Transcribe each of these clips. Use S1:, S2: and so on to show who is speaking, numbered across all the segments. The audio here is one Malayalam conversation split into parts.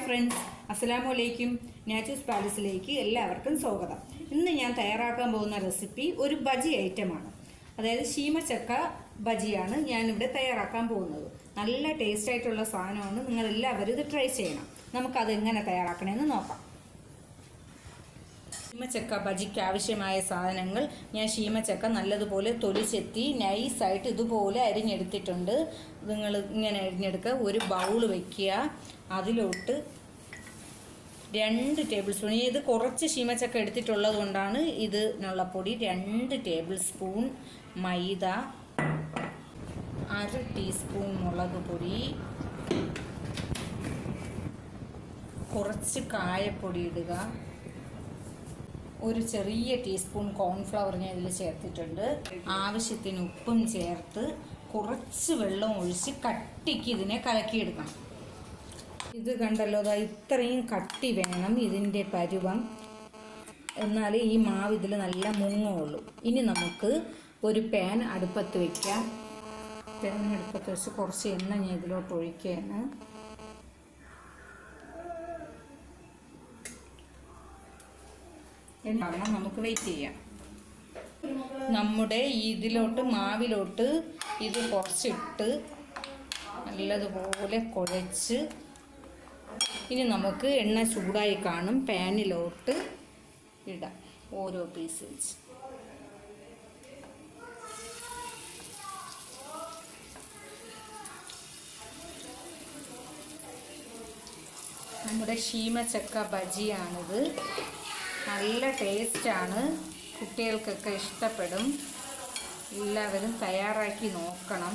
S1: ഫ്രണ്ട്സ് അസ്സലാമു അലൈക്കും നാച്ചൂസ് പാലസിലേക്ക് എല്ലാവർക്കും സ്വാഗതം ഇന്ന് ഞാൻ തയ്യാറാക്കാൻ പോകുന്ന റെസിപ്പി ഒരു ബജി ഐറ്റമാണ് അതായത് ശീമച്ചക്ക ബജിയാണ് ഞാനിവിടെ തയ്യാറാക്കാൻ പോകുന്നത് നല്ല ടേസ്റ്റ് ആയിട്ടുള്ള സാധനമാണ് നിങ്ങൾ എല്ലാവരും ഇത് ട്രൈ ചെയ്യണം നമുക്കത് എങ്ങനെ തയ്യാറാക്കണമെന്ന് നോക്കാം ശീമച്ചക്ക ബജിക്ക് ആവശ്യമായ സാധനങ്ങൾ ഞാൻ ശീമച്ചക്ക നല്ലതുപോലെ തൊലിച്ചെത്തി നൈസായിട്ട് ഇതുപോലെ അരിഞ്ഞെടുത്തിട്ടുണ്ട് നിങ്ങൾ ഇങ്ങനെ അരിഞ്ഞെടുക്കുക ഒരു ബൗൾ വയ്ക്കുക അതിലോട്ട് രണ്ട് ടേബിൾ സ്പൂൺ ഇത് കുറച്ച് ശീമച്ചക്ക എടുത്തിട്ടുള്ളത് കൊണ്ടാണ് ഇതിനുള്ള പൊടി രണ്ട് ടേബിൾ സ്പൂൺ മൈദ അര ടീസ്പൂൺ മുളക് പൊടി കുറച്ച് കായപ്പൊടി ഇടുക ഒരു ചെറിയ ടീസ്പൂൺ കോൺഫ്ലവർ ഞാൻ ഇതിൽ ചേർത്തിട്ടുണ്ട് ആവശ്യത്തിന് ഉപ്പും ചേർത്ത് കുറച്ച് വെള്ളം ഒഴിച്ച് കട്ടിക്ക് ഇതിനെ കലക്കിയെടുക്കണം ഇത് കണ്ടല്ലോ ദാ ഇത്രയും കട്ടി വേണം ഇതിൻ്റെ പരുവം എന്നാൽ ഈ മാവ് ഇതിൽ നല്ല മുങ്ങുള്ളൂ ഇനി നമുക്ക് ഒരു പാൻ അടുപ്പത്ത് വയ്ക്കാം പാൻ അടുപ്പത്ത് വെച്ച് കുറച്ച് എണ്ണ ഞാൻ ഇതിലോട്ട് ഒഴിക്കുകയാണ് എന്നാവണം നമുക്ക് വെയിറ്റ് ചെയ്യാം നമ്മുടെ ഇതിലോട്ട് മാവിലോട്ട് ഇത് കുറച്ചിട്ട് നല്ലതുപോലെ കുഴച്ച് ഇനി നമുക്ക് എണ്ണ ചൂടായി കാണും പാനിലോട്ട് ഇടാം ഓരോ പീസ് വെച്ച് നമ്മുടെ ഷീമച്ചക്ക ബജിയാണിത് നല്ല ടേസ്റ്റാണ് കുട്ടികൾക്കൊക്കെ ഇഷ്ടപ്പെടും എല്ലാവരും തയ്യാറാക്കി നോക്കണം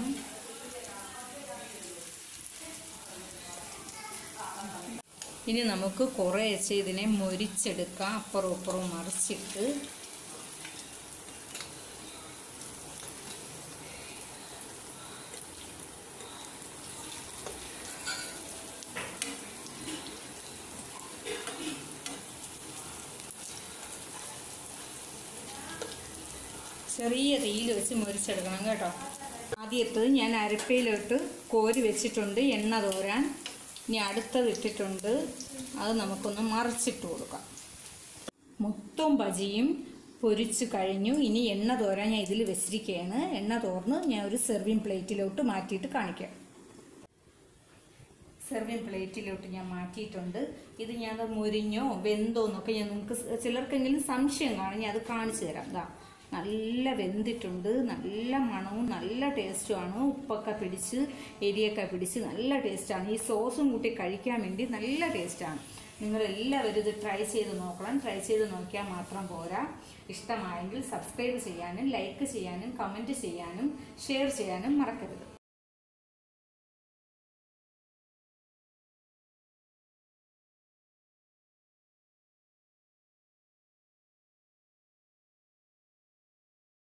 S1: ഇനി നമുക്ക് കുറേശ്ശെ ഇതിനെ മൊരിച്ചെടുക്കാം അപ്പുറവും ഇപ്പുറവും മറിച്ചിട്ട് ചെറിയ തീയിൽ വെച്ച് മുരിച്ചെടുക്കണം കേട്ടോ ആദ്യത്തത് ഞാൻ അരപ്പയിലോട്ട് കോരി വെച്ചിട്ടുണ്ട് എണ്ണ തോരാൻ ഇനി അടുത്തത് ഇട്ടിട്ടുണ്ട് അത് നമുക്കൊന്ന് മറിച്ചിട്ട് കൊടുക്കാം മൊത്തം ബജിയും പൊരിച്ച് കഴിഞ്ഞു ഇനി എണ്ണ തോരാൻ ഞാൻ ഇതിൽ വെച്ചിരിക്കുകയാണ് എണ്ണ തോർന്ന് ഞാൻ ഒരു സെർവിങ് പ്ലേറ്റിലോട്ട് മാറ്റിയിട്ട് കാണിക്കാം സെർവിങ് പ്ലേറ്റിലോട്ട് ഞാൻ മാറ്റിയിട്ടുണ്ട് ഇത് ഞാൻ മുരിഞ്ഞോ വെന്തോ എന്നൊക്കെ ഞാൻ നിങ്ങൾക്ക് ചിലർക്കെങ്കിലും സംശയം കാണും ഞാൻ അത് കാണിച്ചു തരാം ഇതാ നല്ല വെന്തിട്ടുണ്ട് നല്ല മണവും നല്ല ടേസ്റ്റുമാണ് ഉപ്പൊക്കെ പിടിച്ച് എരിയൊക്കെ പിടിച്ച് നല്ല ടേസ്റ്റാണ് ഈ സോസും കൂട്ടി കഴിക്കാൻ വേണ്ടി നല്ല ടേസ്റ്റാണ് നിങ്ങൾ എല്ലാവരും ഇത് ട്രൈ ചെയ്ത് നോക്കണം ട്രൈ ചെയ്ത് നോക്കിയാൽ മാത്രം പോരാ ഇഷ്ടമായെങ്കിൽ സബ്സ്ക്രൈബ് ചെയ്യാനും ലൈക്ക് ചെയ്യാനും കമൻറ്റ് ചെയ്യാനും ഷെയർ ചെയ്യാനും മറക്കരുത്